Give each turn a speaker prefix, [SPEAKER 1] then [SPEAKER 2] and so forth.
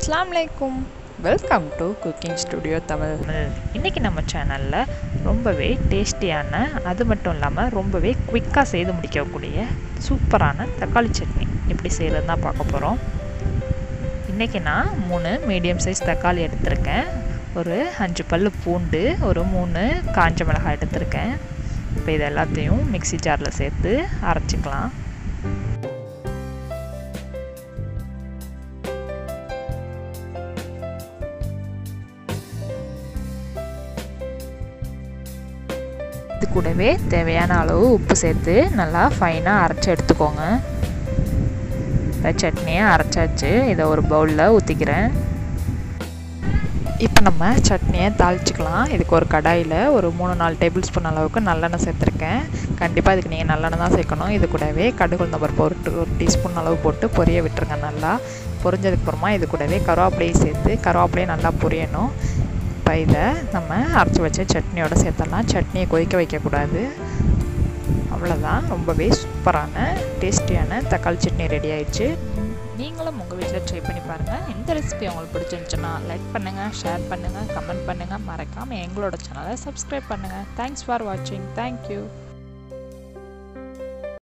[SPEAKER 1] அஸ்ஸலாமு அலைக்கும் welcome to cooking studio Tamil
[SPEAKER 2] இன்றைக்கி நம்ம சேனலில் ரொம்பவே டேஸ்டியான அது மட்டும் இல்லாமல் ரொம்பவே குவிக்காக செய்து முடிக்கக்கூடிய சூப்பரான தக்காளி சட்னி எப்படி செய்கிறது தான் பார்க்க போகிறோம் இன்றைக்கி நான் மூணு மீடியம் சைஸ் தக்காளி எடுத்திருக்கேன் ஒரு அஞ்சு பல் பூண்டு ஒரு மூணு காஞ்ச மிளகாய் எடுத்திருக்கேன் இப்போ இது எல்லாத்தையும் மிக்சி ஜாரில் சேர்த்து அரைச்சிக்கலாம் இது கூடவே தேவையான அளவு உப்பு சேர்த்து நல்லா ஃபைனாக அரைச்சி எடுத்துக்கோங்க இந்த சட்னியை அரைச்சாச்சு இதை ஒரு பவுலில் ஊற்றிக்கிறேன் இப்போ நம்ம சட்னியை தாளிச்சிக்கலாம் இதுக்கு ஒரு கடாயில் ஒரு மூணு நாலு டேபிள் ஸ்பூன் அளவுக்கு நல்லெண்ணெய் சேர்த்துருக்கேன் கண்டிப்பாக இதுக்கு நீங்கள் நல்லெண்ணெய் தான் சேர்க்கணும் இது கூடவே கடுகு உளுந்தம்பருப்பு ஒரு ஒரு டீஸ்பூன் அளவு போட்டு பொரிய விட்டுருங்க நல்லா பொரிஞ்சதுக்கப்புறமா இது கூடவே கருவேப்பிலையை சேர்த்து கருவேப்பிலையை நல்லா பொரியணும் இப்போ இதை நம்ம அரைச்சி வச்ச சட்னியோட சேர்த்தலாம் சட்னியை கொதிக்க வைக்கக்கூடாது அவ்வளோதான் ரொம்பவே சூப்பரான டேஸ்டியான தக்காளி சட்னி ரெடி ஆயிடுச்சு நீங்களும் உங்கள் வீட்டில் ட்ரை பண்ணி பாருங்கள் இந்த ரெசிபி உங்களுக்கு பிடிச்சிருந்துச்சுன்னா லைக் பண்ணுங்கள் ஷேர் பண்ணுங்கள் கமெண்ட் பண்ணுங்கள் மறக்காமல் எங்களோட சேனலை சப்ஸ்கிரைப் பண்ணுங்கள் தேங்க்ஸ் ஃபார் வாட்சிங் தேங்க்யூ